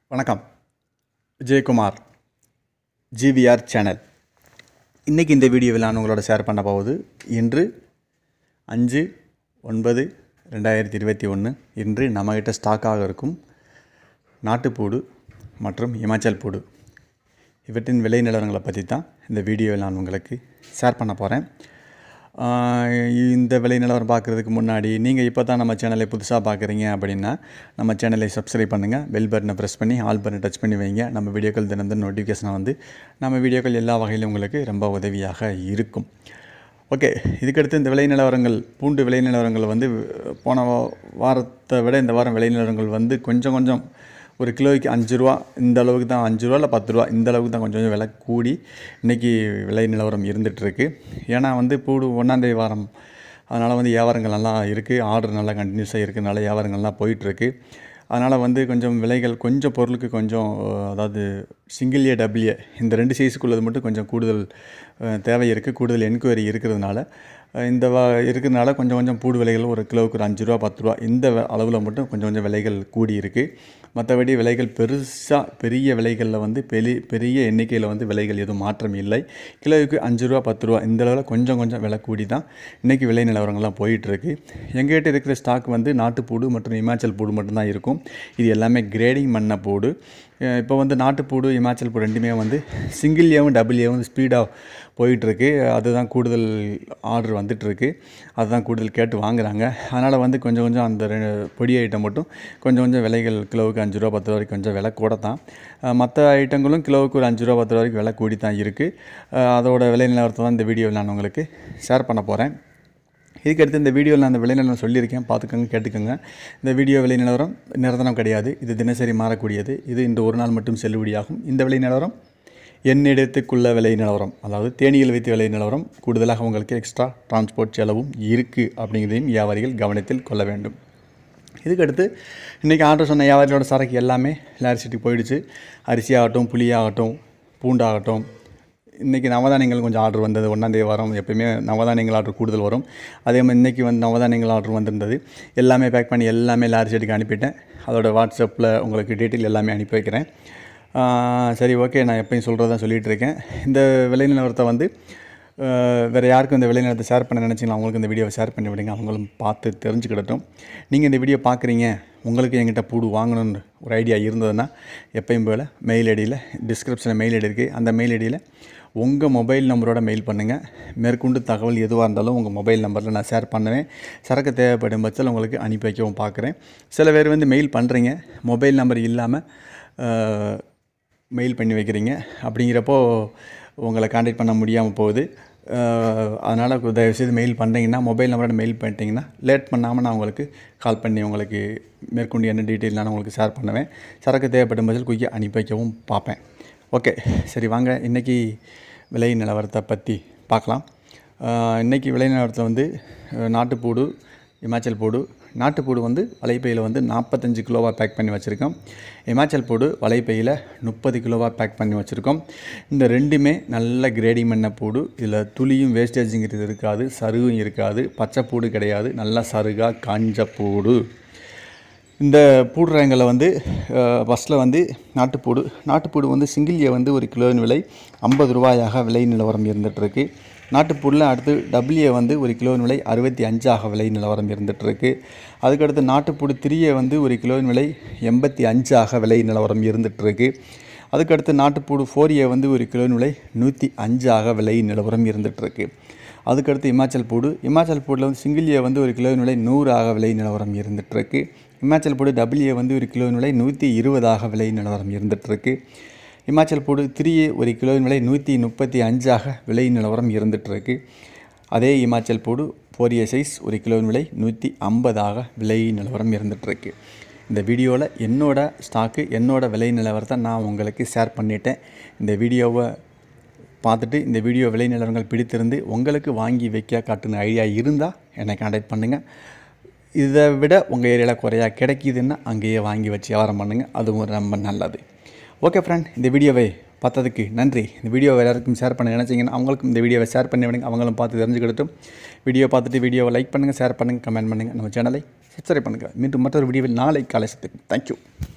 வணக்கம் Vijayakumar GVR channel இன்றைக்கி இந்த வீடியோவில் நான் உங்களோட ஷேர் பண்ண போவது இன்று அஞ்சு ஒன்பது ரெண்டாயிரத்தி இருபத்தி ஒன்று இன்று நம்மகிட்ட ஸ்டாக்காக இருக்கும் நாட்டுப்பூடு மற்றும் இமாச்சல் பூடு இவற்றின் விலை நிலவரங்களை பற்றி தான் இந்த வீடியோவில் நான் உங்களுக்கு ஷேர் பண்ண போகிறேன் இந்த விலை நிலவரம் பார்க்குறதுக்கு முன்னாடி நீங்கள் இப்போ தான் நம்ம சேனலை புதுசாக பார்க்குறீங்க அப்படின்னா நம்ம சேனலை சப்ஸ்கிரைப் பண்ணுங்கள் பெல் பட்டனை ப்ரெஸ் பண்ணி ஆல் பட்டனை டச் பண்ணி வைங்க நம்ம வீடியோக்கள் தினம் தினம் நோட்டிஃபிகேஷனை வந்து நம்ம வீடியோக்கள் எல்லா வகையிலும் உங்களுக்கு ரொம்ப உதவியாக இருக்கும் ஓகே இதுக்கடுத்து இந்த விலை நிலவரங்கள் பூண்டு விலை நிலவரங்கள் வந்து போன வா- வாரத்தை விட இந்த வாரம் விலை நிலவரங்கள் வந்து கொஞ்சம் கொஞ்சம் ஒரு கிலோவுக்கு அஞ்சு ரூபா இந்த அளவுக்கு தான் அஞ்சு ரூபா இல்லை பத்து ரூபா இந்த அளவுக்கு தான் கொஞ்சம் கொஞ்சம் விலை கூடி இன்றைக்கி விலை நிலவரம் இருந்துகிட்ருக்கு ஏன்னா வந்து பூடு ஒன்றாந்தேதி வாரம் அதனால் வந்து வியாபாரங்கள் நல்லா இருக்குது ஆர்டர் நல்லா கண்டினியூஸாக இருக்கிறனால வியாபாரங்கள்லாம் போயிட்டுருக்கு அதனால் வந்து கொஞ்சம் விலைகள் கொஞ்சம் பொருளுக்கு கொஞ்சம் அஹ், அதாவது சிங்கிள் ஏ டபுள் ஏ இந்த ரெண்டு சைஸுக்குள்ளது மட்டும் கொஞ்சம் கூடுதல் அஹ், தேவை இருக்குது கூடுதல் என்கொயரி இருக்கிறதுனால அஹ், இந்த வ இருக்கிறதுனால கொஞ்சம் கொஞ்சம் பூடு விலைகள் ஒரு கிலோவுக்கு ஒரு அஞ்சு ரூபா பத்து ரூபா இந்த அளவில் மட்டும் கொஞ்சம் கொஞ்சம் விலைகள் கூடி இருக்குது மற்றபடி விலைகள் பெருசாக பெரிய விலைகளில் வந்து பெரிய பெரிய எண்ணிக்கையில் வந்து விலைகள் எதுவும் மாற்றம் இல்லை கிலோவுக்கு அஞ்சு ரூபா பத்து ரூபா இந்த அளவில் கொஞ்சம் கொஞ்சம் விலை கூடி தான் இன்றைக்கி விலை நிலவரங்கள்லாம் போயிட்டுருக்கு எங்ககிட்ட இருக்கிற ஸ்டாக் வந்து நாட்டுப்பூடு மற்றும் இமாச்சல் பூடு மட்டும்தான் இருக்கும் இது எல்லாமே கிரேடிங் பண்ண பூடு அஹ் இப்போ வந்து நாட்டுப்பூடு இமாச்சல் பூடு ரெண்டுமே வந்து சிங்கிள் ஏவும் டபுள் ஏவும் ஸ்பீடாக போயிட்டுருக்கு அதுதான் கூடுதல் ஆர்டர் வந்துட்டுருக்கு அதுதான் கூடுதல் கேட்டு வாங்குறாங்க அதனால் வந்து கொஞ்சம் கொஞ்சம் அந்த ரெ- பொடி ஐட்டம் மட்டும் கொஞ்சம் கொஞ்சம் விலைகள் கிலோவுக்கு அஞ்சு ரூபா பத்து ரூபா வரைக்கும் கொஞ்சம் விலை கூட தான் மற்ற ஐட்டங்களும் கிலோவுக்கு ஒரு அஞ்சு ரூபா பத்து ரூபா வரைக்கும் விலை கூடி தான் இருக்குது அதோட விலை நிலவரத்தை தான் இந்த வீடியோவில் நான் உங்களுக்கு ஷேர் பண்ண போகிறேன் இதுக்கடுத்து இந்த வீடியோவில் நான் அந்த விலை நிலவரம் சொல்லியிருக்கேன் பார்த்துக்கோங்க கேட்டுக்கோங்க இந்த வீடியோ விலை நிலவரம் நிரந்தரம் கிடையாது இது தினசரி மாறக்கூடியது இது இந்த ஒரு நாள் மட்டும் செல்லுபடியாகும் இந்த விலை நிலவரம் என்னிடத்துக்குள்ள விலை நிலவரம் அதாவது தேனியில் வைத்து விலை நிலவரம் கூடுதலாக உங்களுக்கு எக்ஸ்ட்ரா டிரான்ஸ்போர்ட் செலவும் இருக்குது அப்படிங்கிறதையும் வியாபாரிகள் கவனத்தில் கொள்ள வேண்டும் இதுக்கடுத்து இன்றைக்கி ஆர்டர் சொன்ன வியாபாரிகளோட சரக்கு எல்லாமே லாரிசிட்டி போயிடுச்சு அரிசி ஆகட்டும் புளி ஆகட்டும் பூண்டாகட்டும் இன்றைக்கி நவதானியங்கள் கொஞ்சம் ஆர்டர் வந்தது ஒன்றாந்தேதி வாரம் எப்பயுமே நவதானியங்கள் ஆர்டர் கூடுதல் வரும் அதே மாதிரி இன்றைக்கி வந்து நவதானியங்கள் ஆர்டர் வந்திருந்தது எல்லாமே பேக் பண்ணி எல்லாமே லாரி செட்டுக்கு அனுப்பிட்டேன் அதோட வாட்ஸ்அப்பில் உங்களுக்கு டீட்டெயில் எல்லாமே அனுப்பி வைக்கிறேன் ஆஹ் சரி ஓகே நான் எப்பயும் சொல்கிறதா சொல்லிகிட்டு இருக்கேன் இந்த விலை நிலவரத்தை வந்து ஆஹ் வேறு யாருக்கும் இந்த விலை நிலத்தை ஷேர் பண்ண நினச்சிங்களா அவங்களுக்கு இந்த வீடியோவை ஷேர் பண்ணி விடுங்க அவங்களும் பார்த்து தெரிஞ்சுக்கிடட்டும் நீங்கள் இந்த வீடியோ பார்க்குறீங்க உங்களுக்கு என்கிட்ட பூடு வாங்கணும்னு ஒரு ஐடியா இருந்ததுன்னா எப்பயும் போல் மெயில் ஐடியில் டிஸ்கிரிப்ஷனில் மெயில் ஐடி இருக்குது அந்த மெயில் ஐடியில் உங்கள் மொபைல் நம்பரோட மெயில் பண்ணுங்கள் மேற்கொண்டு தகவல் எதுவாக இருந்தாலும் உங்கள் மொபைல் நம்பரில் நான் ஷேர் பண்ணுவேன் சரக்கு தேவைப்படும் பட்சத்தில் உங்களுக்கு அனுப்பி வைக்கவும் பார்க்குறேன் சில பேர் வந்து மெயில் பண்ணுறீங்க மொபைல் நம்பர் இல்லாமல் மெயில் பண்ணி வைக்கிறீங்க அப்படிங்கிறப்போ உங்களை காண்டாக்ட் பண்ண முடியாமல் போகுது அதனால் தயவுசெய்து மெயில் பண்ணுறீங்கன்னா மொபைல் நம்பரோட மெயில் பண்ணிட்டீங்கன்னா லேட் பண்ணாமல் நான் உங்களுக்கு கால் பண்ணி உங்களுக்கு மேற்கொண்டு என்ன டீட்டெயில் நான் உங்களுக்கு ஷேர் பண்ணுவேன் சரக்கு தேவைப்படும் பட்சத்தில் குயிக்காக அனுப்பி வைக்கவும் பார்ப்பேன் ஓகே சரி வாங்க இன்றைக்கி விலை நிலவரத்தை பற்றி பார்க்கலாம் ஆஹ் இன்னைக்கு விலை நிலவரத்தில் வந்து அஹ், நாட்டுப்பூடு இமாச்சல் பூடு நாட்டுப்பூடு வந்து வலைப்பையில் வந்து நாற்பத்தஞ்சு கிலோவாக பேக் பண்ணி வச்சுருக்கோம் இமாச்சல் பூடு வலைப்பையில் முப்பது கிலோவாக பேக் பண்ணி வச்சுருக்கோம் இந்த ரெண்டுமே நல்ல கிரேடிங் பண்ண பூடு இதில் துளியும் வேஸ்டேஜுங்கிறது இருக்காது சருகும் இருக்காது பச்சை பூடு கிடையாது நல்லா சருகா காஞ்ச பூடு இந்த பூடுறங்களை வந்து ஃபஸ்ட்டில் வந்து நாட்டுப்பூடு நாட்டுப்பூடு வந்து சிங்கிள் ஏ வந்து ஒரு கிலோவின் விலை ஐம்பது ரூபாயாக விலை நிலவரம் இருந்துகிட்ருக்கு நாட்டுப்பூடில் அடுத்து டபிள்யூ வந்து ஒரு கிலோவின் விலை அறுபத்தி அஞ்சாக விலை நிலவரம் இருந்துகிட்ருக்கு அதுக்கடுத்து நாட்டுப்பூடு திரியை வந்து ஒரு கிலோவின் விலை எண்பத்தி அஞ்சாக விலை நிலவரம் இருந்துகிட்ருக்கு அதுக்கடுத்து நாட்டுப்பூடு ஃபோர் ஏ வந்து ஒரு கிலோவின் விலை நூற்றி அஞ்சாக விலை நிலவரம் இருந்துகிட்ருக்கு அதுக்கடுத்து இமாச்சல் பூடு இமாச்சல் பூடில் வந்து சிங்கிள் ஏ வந்து ஒரு கிலோவின் விலை நூறாக விலை நிலவரம் இருந்துகிட்ருக்கு இமாச்சல் பூடு டபுள் ஏ வந்து ஒரு கிலோவின் விலை நூற்றி இருபதாக விலை நிலவரம் இருந்துகிட்ருக்கு இமாச்சல் பூடு த்ரீ ஏ ஒரு கிலோவின் விலை நூற்றி முப்பத்தி அஞ்சாக விலை நிலவரம் இருந்துகிட்ருக்கு அதே இமாச்சல் பூடு ஃபோர் ஏ சைஸ் ஒரு கிலோவின் விலை நூற்றி ஐம்பதாக விலை நிலவரம் இருந்துகிட்ருக்கு இந்த வீடியோவில் என்னோட ஸ்டாக்கு என்னோட விலை நிலவரத்தை நான் உங்களுக்கு ஷேர் பண்ணிட்டேன் இந்த வீடியோவை பார்த்துட்டு இந்த வீடியோ விலை நிலவரங்கள் பிடித்திருந்து உங்களுக்கு வாங்கி வைக்க காட்டுன ஐடியா இருந்தால் என்னை கான்டாக்ட் பண்ணுங்கள் இதை விட உங்கள் ஏரியாவில் குறையா கிடைக்கிதுன்னா அங்கேயே வாங்கி வச்சு வியாபாரம் பண்ணுங்கள் அதுவும் ரொம்ப நல்லது ஓகே ஃப்ரெண்ட் இந்த வீடியோவை பார்த்ததுக்கு நன்றி இந்த வீடியோவை எல்லாருக்கும் ஷேர் பண்ண நினச்சிங்கன்னா அவங்களுக்கும் இந்த வீடியோவை ஷேர் பண்ணி விடுங்க அவங்களும் பார்த்து தெரிஞ்சுக்கிட்டும் வீடியோ பார்த்துட்டு வீடியோவை லைக் பண்ணுங்கள் ஷேர் பண்ணுங்கள் கமெண்ட் பண்ணுங்கள் நம்ம சேனலை சப்ஸ்கிரைப் பண்ணுங்கள் மீண்டும் மற்றொரு வீடியோவில் நாளை காலை சத்துக்கு தேங்க்யூ